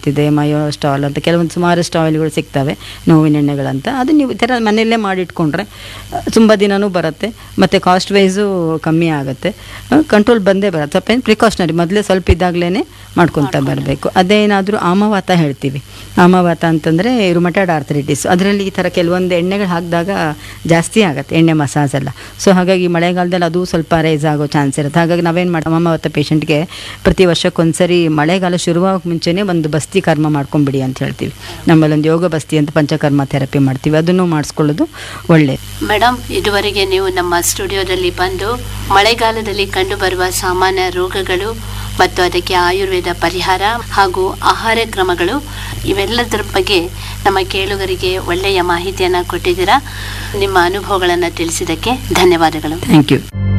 ಇದೆ ಮಯೋ ಸ್ಟಾಲ್ ಅಂತ ಕೆಲವೊಂದು ಸುಮಾರಷ್ಟು ಆಯಿಲ್ಗಳು ಸಿಗ್ತವೆ ನೋವಿನ ಎಣ್ಣೆಗಳಂತ ಅದು ನೀವು ಈ ಥರ ಮನೆಯಲ್ಲೇ ಮಾಡಿಟ್ಕೊಂಡ್ರೆ ತುಂಬ ದಿನವೂ ಬರುತ್ತೆ ಮತ್ತು ಕಾಸ್ಟ್ ವೈಸು ಕಮ್ಮಿ ಆಗುತ್ತೆ ಕಂಟ್ರೋಲ್ ಬಂದೇ ಬರುತ್ತೆ ಸ್ವಲ್ಪ ಏನು ಪ್ರಿಕಾಷನರಿ ಮೊದಲೇ ಸ್ವಲ್ಪ ಇದ್ದಾಗಲೇ ಮಾಡ್ಕೊತಾ ಬರಬೇಕು ಅದೇನಾದರೂ ಆಮವಾತ ಹೇಳ್ತೀವಿ ಆಮವಾತ ಅಂತಂದರೆ ರುಮಟೆಡ್ ಆರ್ಥರಿಟಿಸ್ ಅದರಲ್ಲಿ ಈ ಥರ ಕೆಲವೊಂದು ಎಣ್ಣೆಗಳು ಹಾಕಿದಾಗ ಜಾಸ್ತಿ ಆಗುತ್ತೆ ಎಣ್ಣೆ ಮಸಾಜ್ ಎಲ್ಲ ಸೊ ಹಾಗಾಗಿ ಮಳೆಗಾಲದಲ್ಲಿ ಅದು ಸ್ವಲ್ಪ ರೈಸ್ ಆಗೋ ಚಾನ್ಸ್ ಇರುತ್ತೆ ಹಾಗಾಗಿ ನಾವೇನು ಮಾಡಿ ಆಮವಾತ ಪೇಷಂಟ್ಗೆ ಪ್ರತಿ ವರ್ಷಕ್ಕೊಂದ್ಸರಿ ಮಳೆಗಾಲ ಶುರುವಾಗೋಕೆ ಮುಂಚೆನೇ ಒಂದು ಬಸ್ತಿ ಕರ್ಮ ಮಾಡ್ಕೊಂಬಿಡಿ ಅಂತ ಹೇಳ್ತೀವಿ ನಮ್ಮಲ್ಲಿ ಒಂದು ಯೋಗ ಬಸ್ತಿ ಅಂತ ಪಂಚಕರ್ಮ ಥೆರಪಿ ಮಾಡ್ತೀವಿ ಅದನ್ನು ಮಾಡಿಸ್ಕೊಳ್ಳೋದು ಒಳ್ಳೆಯದು ಮೇಡಮ್ ಇದುವರೆಗೆ ನೀವು ನಮ್ಮ ಸ್ಟುಡಿಯೋದಲ್ಲಿ ಬಂದು ಮಳೆಗಾಲದಲ್ಲಿ ಕಂಡುಬರುವ ಸಾಮಾನ್ಯ ರೋಗಗಳು ಮತ್ತು ಅದಕ್ಕೆ ಆಯುರ್ವೇದ ಪರಿಹಾರ ಹಾಗೂ ಆಹಾರ ಕ್ರಮಗಳು ಇವೆಲ್ಲದರ ಬಗ್ಗೆ ನಮ್ಮ ಕೇಳುಗರಿಗೆ ಒಳ್ಳೆಯ ಮಾಹಿತಿಯನ್ನು ಕೊಟ್ಟಿದ್ದೀರಾ ನಿಮ್ಮ ಅನುಭವಗಳನ್ನು ತಿಳಿಸಿದ್ದಕ್ಕೆ ಧನ್ಯವಾದಗಳು ಥ್ಯಾಂಕ್ ಯು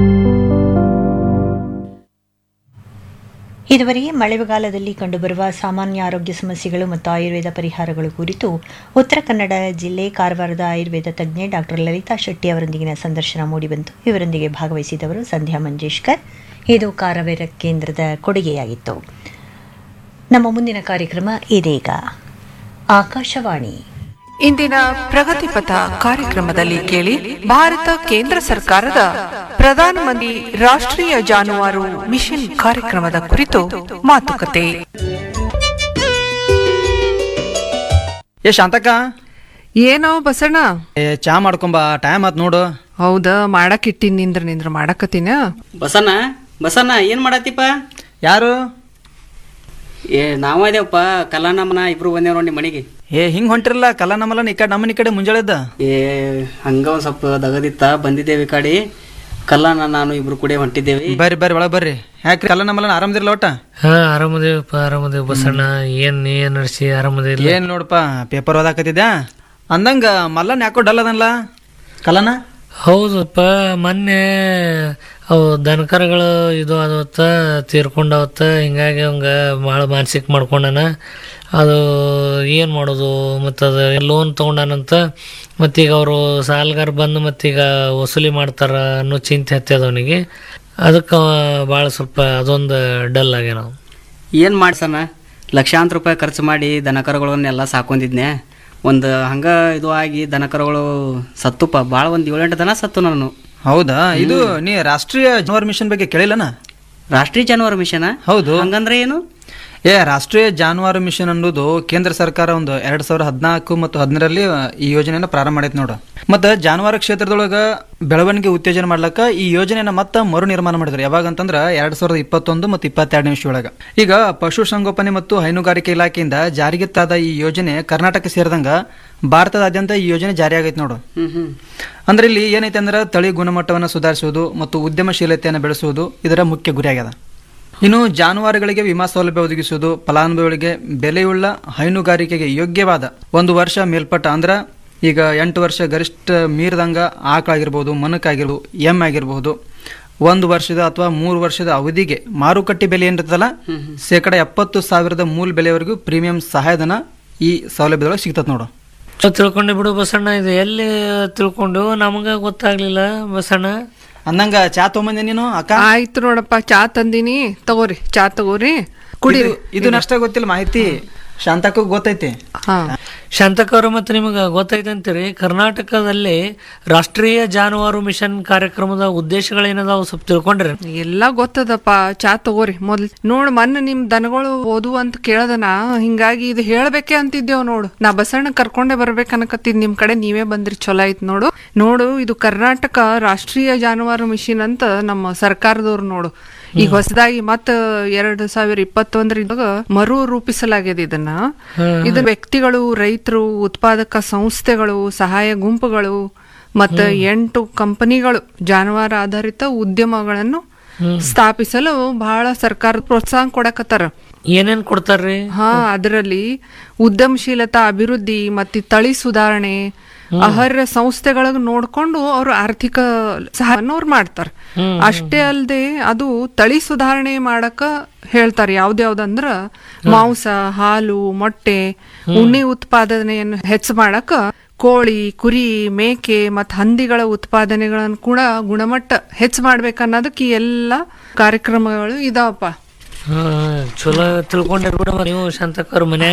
ಇದುವರೆಗೆ ಮಳೆಗಾಲದಲ್ಲಿ ಕಂಡುಬರುವ ಸಾಮಾನ್ಯ ಆರೋಗ್ಯ ಸಮಸ್ಯೆಗಳು ಮತ್ತು ಆಯುರ್ವೇದ ಪರಿಹಾರಗಳು ಕುರಿತು ಉತ್ತರ ಕನ್ನಡ ಜಿಲ್ಲೆ ಕಾರವಾರದ ಆಯುರ್ವೇದ ತಜ್ಞೆ ಡಾಕ್ಟರ್ ಲಲಿತಾ ಶೆಟ್ಟಿ ಅವರೊಂದಿಗಿನ ಸಂದರ್ಶನ ಮೂಡಿಬಂತು ಇವರೊಂದಿಗೆ ಭಾಗವಹಿಸಿದವರು ಸಂಧ್ಯಾ ಮಂಜೇಶ್ಕರ್ ಇದು ಕಾರವಾರ ಕೇಂದ್ರದ ಕೊಡುಗೆಯಾಗಿತ್ತು ನಮ್ಮ ಮುಂದಿನ ಕಾರ್ಯಕ್ರಮ ಇದೀಗ ಆಕಾಶವಾಣಿ ಇಂದಿನ ಪ್ರಗತಿಪಥ ಕಾರ್ಯಕ್ರಮದಲ್ಲಿ ಕೇಳಿ ಭಾರತ ಕೇಂದ್ರ ಸರ್ಕಾರದ ಪ್ರಧಾನಮಂತ್ರಿ ರಾಷ್ಟ್ರೀಯ ಜಾನುವಾರು ಮಿಷನ್ ಕಾರ್ಯಕ್ರಮದ ಕುರಿತು ಮಾತುಕತೆ ಏ ಶಾಂತಕ್ಕ ಏನೋ ಬಸಣ್ಣ ಏ ಚಾ ಮಾಡ್ಕೊಂಬ ಟೈಮ್ ಆತ್ ನೋಡು ಹೌದಾ ಮಾಡಕ್ ಇಟ್ಟಿನ್ ನಿಂದ್ರ ನಿಂದ್ರ ಮಾಡಕತ್ತೀನ ಬಸಣ್ಣ ಬಸಣ್ಣ ಏನ್ ಮಾಡತ್ತಿಪ್ಪ ಯಾರು ಏ ನಾವ ಇದೇವಪ್ಪ ಕಲಾನಮ್ಮನ ಇಬ್ರು ಬಂದೇವ್ ನೋಡಿ ಮನೆಗೆ ಏ ಹಿಂಗ್ ಹೊಂಟಿರಲ್ಲ ಕಲ್ಲ ನಮ್ಮಲ್ಲ ಈ ಕಡೆ ನಮ್ಮನ ಈ ಕಡೆ ಮುಂಜಾಳೆದ್ದ ಏ ಹಂಗ ಒಂದ್ ಸ್ವಲ್ಪ ದಗದಿತ್ತ ಬಂದಿದ್ದೇವೆ ಈ ಕಡೆ ಕಲ್ಲಾನ ನಾನು ಇಬ್ರು ಕೂಡ ಹೊಂಟಿದ್ದೇವೆ ಬರ್ರಿ ಬರ್ರಿ ಒಳಗ್ ಬರ್ರಿ ಯಾಕ್ರಿ ಕಲ್ಲ ನಮ್ಮಲ್ಲ ಆರಾಮದಿರಲ್ಲ ಒಟ್ಟ ಹಾ ಆರಾಮದೇವಪ್ಪ ಆರಾಮದೇವ್ ಬಸಣ್ಣ ಏನ್ ಏನ್ ನಡ್ಸಿ ಆರಾಮದಿಲ್ಲ ಏನ್ ನೋಡಪ್ಪ ಪೇಪರ್ ಓದಾಕತ್ತಿದ್ಯಾ ಅಂದಂಗ ಮಲ್ಲನ್ ಯಾಕೋ ಡಲ್ ಅದನ್ಲ ಕಲ್ಲನ ಹೌದಪ್ಪ ಮೊನ್ನೆ ಅವು ದನಕರಗಳು ಇದು ಆದವತ್ತ ತೀರ್ಕೊಂಡವತ್ತ ಹಿಂಗಾಗಿ ಅವಂಗ ಭಾಳ ಮಾನಸಿಕ ಮಾಡ್ಕೊಂಡನ ಅದು ಏನು ಮಾಡೋದು ಮತ್ತು ಅದು ಲೋನ್ ತೊಗೊಂಡಾನಂತ ಮತ್ತೀಗ ಅವರು ಸಾಲಗಾರ ಬಂದು ಮತ್ತೀಗ ವಸೂಲಿ ಮಾಡ್ತಾರ ಅನ್ನೋ ಚಿಂತೆ ಹತ್ತದ ಅವನಿಗೆ ಅದಕ್ಕೆ ಭಾಳ ಸ್ವಲ್ಪ ಅದೊಂದು ಡಲ್ ಆಗ್ಯಾನ ಅವ್ನು. ಏನ್ ಮಾಡ್ಸಣ ಲಕ್ಷಾಂತರ ರೂಪಾಯಿ ಖರ್ಚು ಮಾಡಿ ದನಕರುಗಳನ್ನೆಲ್ಲ ಸಾಕೊಂಡಿದ್ನೆ ಒಂದು ಹಂಗ ಇದು ಆಗಿ ದನಕರುಗಳು ಸತ್ತುಪ್ಪ ಭಾಳ ಒಂದು ಏಳೆಂಟು ದನ ಸತ್ತು ನಾನು ಹೌದಾ ಇದು ನೀ ರಾಷ್ಟ್ರೀಯ ಜಾನುವಾರು ಮಿಷನ್ ಬಗ್ಗೆ ಕೇಳಿಲ್ಲನ ರಾಷ್ಟ್ರೀಯ ಜಾನುವಾರು ಮಿಷನ್ ಹೌದು ಹಂಗಂದ್ರೆ ಏನು ಏ ರಾಷ್ಟ್ರೀಯ ಜಾನುವಾರು ಮಿಷನ್ ಅನ್ನೋದು ಕೇಂದ್ರ ಸರ್ಕಾರ ಒಂದು ಎರಡ್ ಸಾವಿರದ ಹದಿನಾಲ್ಕು ಮತ್ತು ಹದಿನರಲ್ಲಿ ಈ ಯೋಜನೆಯನ್ನ ಪ್ರಾರಂಭ ಮಾಡೈತೆ ನೋಡು ಮತ್ತೆ ಜಾನುವಾರು ಕ್ಷೇತ್ರದೊಳಗ ಬೆಳವಣಿಗೆ ಉತ್ತೇಜನ ಮಾಡ್ಲಕ್ಕ ಈ ಯೋಜನೆಯನ್ನ ಮತ್ತೆ ಮರು ನಿರ್ಮಾಣ ಮಾಡಿದ್ರು ಯಾವಾಗ ಅಂತಂದ್ರ ಎರಡ್ ಸಾವಿರದ ಇಪ್ಪತ್ತೊಂದು ಮತ್ತು ಇಪ್ಪತ್ತೆರಡನೇ ಒಳಗ ಈಗ ಪಶು ಸಂಗೋಪನೆ ಮತ್ತು ಹೈನುಗಾರಿಕೆ ಇಲಾಖೆಯಿಂದ ಜಾರಿಗೆ ತಾದ ಈ ಯೋಜನೆ ಕರ್ನಾಟಕ ಸೇರಿದಂಗ ಭಾರತದಾದ್ಯಂತ ಈ ಯೋಜನೆ ಜಾರಿಯಾಗೈತೆ ನೋಡು ಹ್ಮ್ ಹ್ಮ್ ಅಂದ್ರೆ ಇಲ್ಲಿ ಏನೈತೆ ಅಂದ್ರೆ ತಳಿ ಗುಣಮಟ್ಟವನ್ನು ಸುಧಾರಿಸುವುದು ಮತ್ತು ಉದ್ಯಮಶೀಲತೆಯನ್ನು ಬೆಳೆಸುವುದು ಇದರ ಮುಖ್ಯ ಗುರಿಯಾಗ್ಯದ ಇನ್ನು ಜಾನುವಾರುಗಳಿಗೆ ವಿಮಾ ಸೌಲಭ್ಯ ಒದಗಿಸುವುದು ಫಲಾನುಭವಿಗಳಿಗೆ ಬೆಲೆಯುಳ್ಳ ಹೈನುಗಾರಿಕೆಗೆ ಯೋಗ್ಯವಾದ ಒಂದು ವರ್ಷ ಮೇಲ್ಪಟ್ಟ ಅಂದ್ರ ಈಗ ಎಂಟು ವರ್ಷ ಗರಿಷ್ಠ ಮೀರಿದಂಗ ಆಕಳಾಗಿರ್ಬೋದು ಮನಕ್ಕಾಗಿರ್ಬೋದು ಎಮ್ ಆಗಿರಬಹುದು ಒಂದು ವರ್ಷದ ಅಥವಾ ಮೂರು ವರ್ಷದ ಅವಧಿಗೆ ಮಾರುಕಟ್ಟೆ ಬೆಲೆ ಏನಿರ್ತದಲ್ಲ ಶೇಕಡ ಎಪ್ಪತ್ತು ಸಾವಿರದ ಮೂಲ ಬೆಲೆವರೆಗೂ ಪ್ರೀಮಿಯಂ ಸಹಾಯಧನ ಈ ಸೌಲಭ್ಯದೊಳಗೆ ಸಿಗ್ತದೆ ನೋಡು ಚಲೋ ತಿಳ್ಕೊಂಡೆ ಬಿಡು ಬಸಣ್ಣ ಇದು ಎಲ್ಲಿ ತಿಳ್ಕೊಂಡು ನಮಗ ಗೊತ್ತಾಗ್ಲಿಲ್ಲ ಬಸಣ್ಣ ಅಂದಂಗ ಚಾ ತೊಗೊಂಬಂದೆ ನೀನು ಅಕ್ಕ ಆಯ್ತು ನೋಡಪ್ಪ ಚಾ ತಂದೀನಿ ತಗೋರಿ ಚಾ ತಗೋರಿ ಕುಡೀರಿ ಇದು- ಇದು ಅಷ್ಟೇ ಗೊತ್ತಿಲ್ಲ ಮಾಹಿತಿ ಶಾಂತಕ್ಕೂ ಗೊತ್ತೈತಿ ಹಾ ಶಾಂತಕವ್ರ ಮತ್ತು ನಿಮಗೆ ಗೊತ್ತೈತೆ ಅಂತೀರಿ ಕರ್ನಾಟಕದಲ್ಲಿ ರಾಷ್ಟ್ರೀಯ ಜಾನುವಾರು ಮಿಷನ್ ಕಾರ್ಯಕ್ರಮದ ಉದ್ದೇಶಗಳೇನದಾವು ಸ್ವಲ್ಪ ತಿಳ್ಕೊಂಡ್ರಿ ಎಲ್ಲ ಗೊತ್ತದಪ್ಪ ಚಾ ತಗೋರಿ ಮೊದ್ಲು ನೋಡ್ ಮೊನ್ನೆ ನಿಮ್ ದನಗಳು ಓದು ಅಂತ ಕೇಳದನ ಹಿಂಗಾಗಿ ಇದು ಹೇಳ್ಬೇಕೆ ಅಂತಿದ್ದೇವ್ ನೋಡು ನಾ ಬಸಣ್ಣ ಕರ್ಕೊಂಡೆ ಬರ್ಬೇಕು ಅನ್ಕತ್ತಿದ್ ನಿಮ್ ಕಡೆ ನೀವೇ ಬಂದ್ರಿ ಚಲೋ ಆಯ್ತು ನೋಡು ನೋಡು ಇದು ಕರ್ನಾಟಕ ರಾಷ್ಟ್ರೀಯ ಜಾನುವಾರು ಮಿಷನ್ ಅಂತ ನಮ್ಮ ಸರ್ಕಾರದವ್ರು ನೋಡು ಈಗ ಹೊಸದಾಗಿ ಮತ್ತ ಎರಡ್ ಸಾವಿರ ಇಪ್ಪತ್ತೊಂದರಿಂದ ಮರು ರೂಪಿಸಲಾಗಿದೆ ಇದನ್ನ ಇದು ವ್ಯಕ್ತಿಗಳು ರೈತರು ಉತ್ಪಾದಕ ಸಂಸ್ಥೆಗಳು ಸಹಾಯ ಗುಂಪುಗಳು ಮತ್ತ ಎಂಟು ಕಂಪನಿಗಳು ಜಾನುವಾರು ಆಧಾರಿತ ಉದ್ಯಮಗಳನ್ನು ಸ್ಥಾಪಿಸಲು ಬಹಳ ಸರ್ಕಾರ ಪ್ರೋತ್ಸಾಹ ಕೊಡಕತ್ತಾರ ಏನೇನ್ ಕೊಡ್ತಾರ್ರಿ ಹಾ ಅದರಲ್ಲಿ ಉದ್ಯಮಶೀಲತಾ ಅಭಿವೃದ್ಧಿ ಮತ್ತೆ ತಳಿ ಸುಧಾರಣೆ ಆಹಾರ ಸಂಸ್ಥೆಗಳಿಗೆ ನೋಡ್ಕೊಂಡು ಅವರು ಆರ್ಥಿಕ ಸಹಾಯವನ್ನು ಅವ್ರು ಮಾಡ್ತಾರೆ ಅಷ್ಟೇ ಅಲ್ಲದೆ ಅದು ತಳಿ ಸುಧಾರಣೆ ಮಾಡಕ ಹೇಳ್ತಾರೆ ಯಾವ್ದ್ಯಾವ್ದಂದ್ರ ಮಾಂಸ ಹಾಲು ಮೊಟ್ಟೆ ಉಣ್ಣೆ ಉತ್ಪಾದನೆಯನ್ನು ಹೆಚ್ಚು ಮಾಡಕ ಕೋಳಿ ಕುರಿ ಮೇಕೆ ಮತ್ ಹಂದಿಗಳ ಉತ್ಪಾದನೆಗಳನ್ನು ಕೂಡ ಗುಣಮಟ್ಟ ಹೆಚ್ಚು ಮಾಡ್ಬೇಕನ್ನೋದಕ್ಕೆ ಈ ಎಲ್ಲ ಕಾರ್ಯಕ್ರಮಗಳು ಇದಾವಪ್ಪ ಹಾ ಚಲೋ ತಿಳ್ಕೊಂಡಿರ್ ಬಿಡ ನೀವು ಶಾಂತಕವ್ರ ಮನ್ಯಾಗ